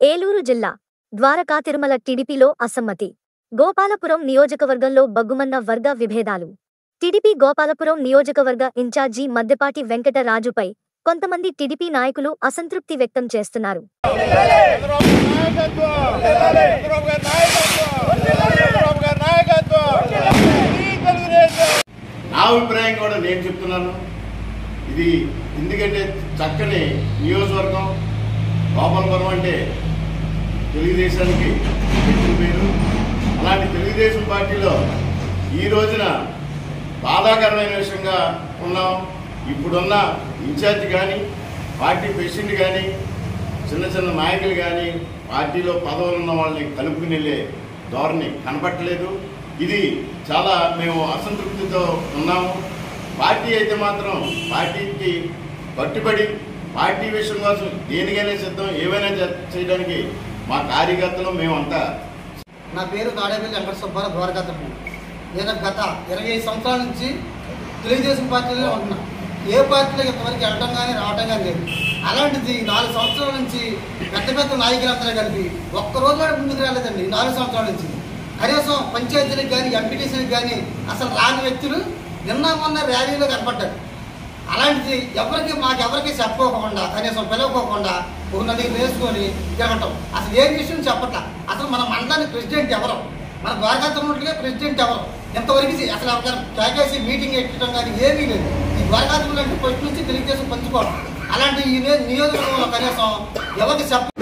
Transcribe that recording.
ఏలూరు జిల్లా ద్వారకా తిరుమల టీడీపీలో అసమ్మతి గోపాలపురం నియోజకవర్గంలో బగ్గుమన్న వర్గ విభేదాలు టీడీపీ గోపాలపురం నియోజకవర్గ ఇన్ఛార్జి మద్దెపాటి వెంకటరాజుపై కొంతమంది టీడీపీ నాయకులు అసంతృప్తి వ్యక్తం చేస్తున్నారు చంద్రబాబు నాయకత్వం చంద్రబాబు గారి నాయకత్వం చంద్రబాబు గారి నాయకత్వం ఈ తెలుగుదేశం నా అభిప్రాయం కూడా నేను చెప్తున్నాను ఇది ఎందుకంటే చక్కని నియోజకవర్గం గోపాలపురం అంటే తెలుగుదేశానికి పెట్టిన పేరు అలాంటి తెలుగుదేశం పార్టీలో ఈ రోజున బాధాకరమైన విషయంగా ఉన్నాం ఇప్పుడున్న ఇన్ఛార్జ్ కానీ పార్టీ ప్రెసిడెంట్ కానీ చిన్న చిన్న నాయకులు కానీ పార్టీలో పదవులు ఉన్న వాళ్ళని కలుపుకుని వెళ్ళే ధోరణి కనపట్టలేదు ఇది చాలా మేము అసంతృప్తితో ఉన్నాము పార్టీ అయితే మాత్రం పార్టీకి కట్టుబడి పార్టీ విషయం కోసం దేనికైనా సిద్ధం ఏమైనా చే- చేయడానికి మా కార్యకర్తలు మేమంతా నా పేరు తాడేపల్లి వెంకట సుబ్బారావు ద్వారకాతమ్మ నేను గత ఇరవై ఐదు సంవత్సరాల నుంచి తెలుగుదేశం పార్టీలో ఉంటున్నా ఏ పార్టీలో ఇంతవరకు వెళ్ళడం కానీ రావడం కానీ లేదు అలాంటిది ఈ నాలుగు సంవత్సరాల నుంచి పెద్ద పెద్ద నాయకులందరూ కలిపి ఒక్క రోజు కూడా ముందుకు రాలేదండి ఈ నాలుగు సంవత్సరాల నుంచి కనీసం పంచాయతీలకు కానీ ఎంపీటీసీలకు కానీ అసలు రాని వ్యక్తులు నిన్న మొన్న ర్యాలీలో కనపడ్డారు అలాంటిది ఎవరికి మాకెవరికి చెప్పుకోకుండా కనీసం పిలవకోకుండా ఒక నలుగురు వేసుకొని తిరగటం అసలు ఏ విషయం చెప్పట్ల అసలు మన మండలానికి ప్రెసిడెంట్ ఎవరు మన ద్వారకాతముడిగా ప్రెసిడెంట్ ఎవరు ఎంతవరకు ఇది అసలు ఎవరికైనా కేకేసి మీటింగ్ పెట్టడం కానీ ఏమీ లేదు ఈ ద్వారకాతములు అంటే ఫస్ట్ నుంచి తెలుగుదేశం పంచుకోవడం అలాంటి ఈ నియోజకవర్గంలో కనీసం ఎవరికి చెప్ప